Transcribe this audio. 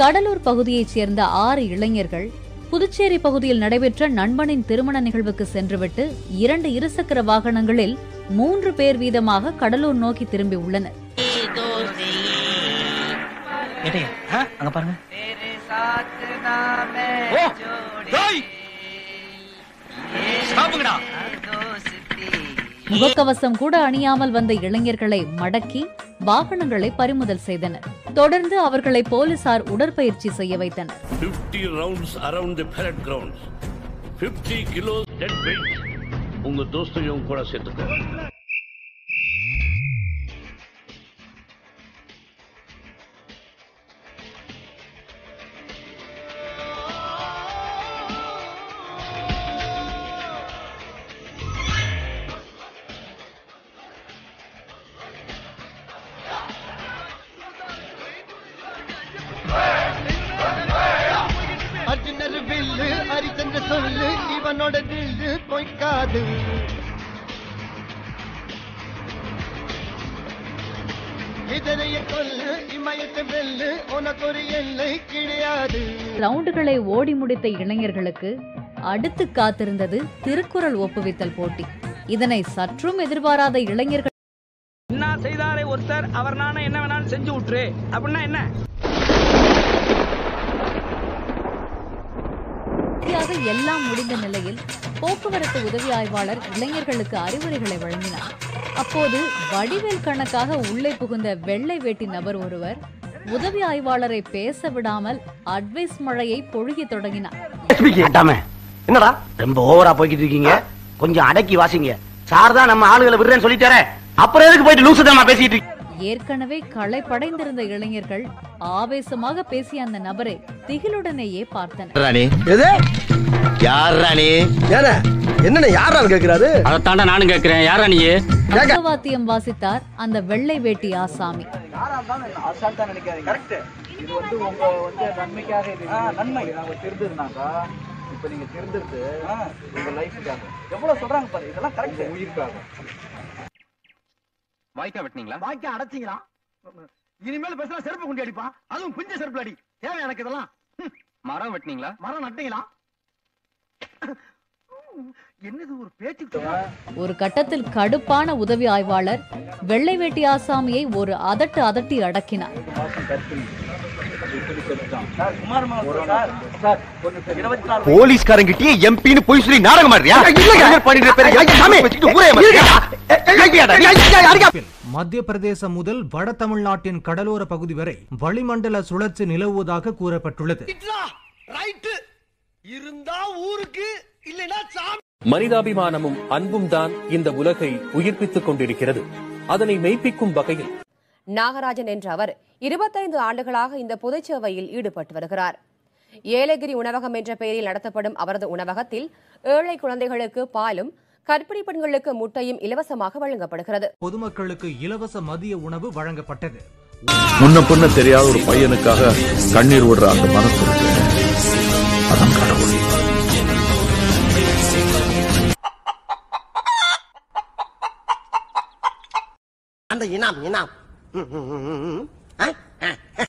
கடலூர் பகுதியைச் சேர்ந்த ஆறு இளைஞர்கள் புதுச்சேரி பகுதியில் நடைபெற்ற நண்பனின் திருமண நிகழ்வுக்கு சென்றுவிட்டு இரண்டு இருசக்கர வாகனங்களில் மூன்று பேர் வீதமாக கடலூர் நோக்கி திரும்பி உள்ளனர் ஏட்டையா அங்க பாருங்க ஓ டேய் ஸ்டாப்புங்கடா முகக்கவசம் கூட அணியாமல் வந்த இளைஞர்களை மடக்கி வாகனங்களை பறிமுதல் செய்தனர் தொடர்ந்து அவர்களை போலீசார் உடற்பயிற்சி செய்ய வைத்தனர் 50 rounds around the parade grounds 50 kilos dead weight உங்க தோஸ்தையும் கூட சேர்த்துக்கோ அர்ஜுனர் வில்லு ஹரிச்சந்திர சொல்லு இவனோட தில்லு பொய்க்காது இதனைய கொல்லு இமயத்தை வெல்லு உனக்கு ஒரு எல்லை கிடையாது ரவுண்டுகளை ஓடி முடித்த இளைஞர்களுக்கு அடுத்து காத்திருந்தது திருக்குறள் ஒப்புவித்தல் போட்டி இதனை சற்றும் எதிர்பாராத இளைஞர்கள் என்ன செய்தாரே ஒருத்தர் அவர் நானே என்ன வேணாலும் செஞ்சு விட்டுரு அப்படின்னா என்ன இறுதியாக எல்லாம் முடிந்த நிலையில் போக்குவரத்து உதவி ஆய்வாளர் இளைஞர்களுக்கு அறிவுரைகளை வழங்கினார் அப்போது வடிவேல் கணக்காக உள்ளே புகுந்த வெள்ளை வேட்டி நபர் ஒருவர் உதவி ஆய்வாளரை பேச விடாமல் அட்வைஸ் மழையை பொழியத் தொடங்கினார் கேட்டாம என்னடா ரொம்ப ஓவரா போய்கிட்டு இருக்கீங்க கொஞ்சம் அடக்கி வாசிங்க சார் தான் நம்ம ஆளுகளை விடுறேன்னு சொல்லிட்டாரே அப்புறம் எதுக்கு போயிட்டு லூசு தான் பேசிட்டு இருக்கீங்க? ஏற்கனவே களைப்படைந்திருந்த இளைஞர்கள் ஆவேசமாக பேசிய அந்த நபரை திகிலுடனேயே பார்த்தனர் ராணி எது யார் ராணி ஏன என்ன யாரான்னு கேக்குறாரு அதைத்தாண்டா நானும் கேட்கிறேன் யாரா நீ பக்கவாத்தியம் வாசித்தார் அந்த வெள்ளை வேட்டி ஆசாமி அசால்ட்டா நினைக்காதீங்க கரெக்ட் இது வந்து உங்க வந்து நன்மைக்காக இது நன்மை நாங்க திருந்துனாக்கா இப்ப நீங்க திருந்துறது உங்க லைஃபுக்காக எவ்வளவு சொல்றாங்க பாரு இதெல்லாம் கரெக்ட் உயிருக்காக வாய்க்கா வெட்டினீங்களா வாய்க்க அடைச்சிங்களா இனிமேல் பேசுனா செருப்பு கொண்டு அடிப்பான் அதுவும் பிஞ்ச செருப்பு அடி தேவை எனக்கு இதெல்லாம் ஹம், மரம் வெட்டினீங்களா மரம் நட்டீங்களா என்னது ஒரு பேச்சுக்கு ஒரு கட்டத்தில் கடுப்பான உதவி ஆய்வாளர் வெள்ளை வேட்டி ஆசாமியை ஒரு அதட்டு அதட்டி அடக்கினார் மாசம் கற்பிணி இப்படி செத்துட்டான் சார் குமார் மாசம் சார் சார் கொஞ்சம் இருபத்தி நாலு போலீஸ்காரங்கிட்டயே எம்பின்னு போய் சொல்லி நாடகம் மாறியா பண்ணிட்டு பேரு சாமி வச்சுக்கிட்டு ஊரே மாறியா மத்திய பிரதேசம் முதல் வட தமிழ்நாட்டின் கடலோர பகுதி வரை வளிமண்டல சுழற்சி நிலவுவதாக கூறப்பட்டுள்ளது ரைட்டு இருந்தா ஊருக்கு இல்லைன்னா சாமி மனிதாபிமானமும் அன்பும் தான் இந்த உலகை உயிர்ப்பித்துக் கொண்டிருக்கிறது அதனை மெய்ப்பிக்கும் வகையில் நாகராஜன் என்ற அவர் இருபத்தைந்து ஆண்டுகளாக இந்த பொதுச்சேவையில் ஈடுபட்டு வருகிறார் ஏலகிரி உணவகம் என்ற பெயரில் நடத்தப்படும் அவரது உணவகத்தில் ஏழை குழந்தைகளுக்கு பாலும் கர்ப்பிணி பெண்களுக்கு முட்டையும் இலவசமாக வழங்கப்படுகிறது பொதுமக்களுக்கு இலவச மதிய உணவு வழங்கப்பட்டது முன்ன பின்ன தெரியாத ஒரு பையனுக்காக கண்ணீர் விடுற அந்த மனசு இருக்கு அதான் கடவுள் அந்த இனாம் இனாம் ம், ம், ம், ம்.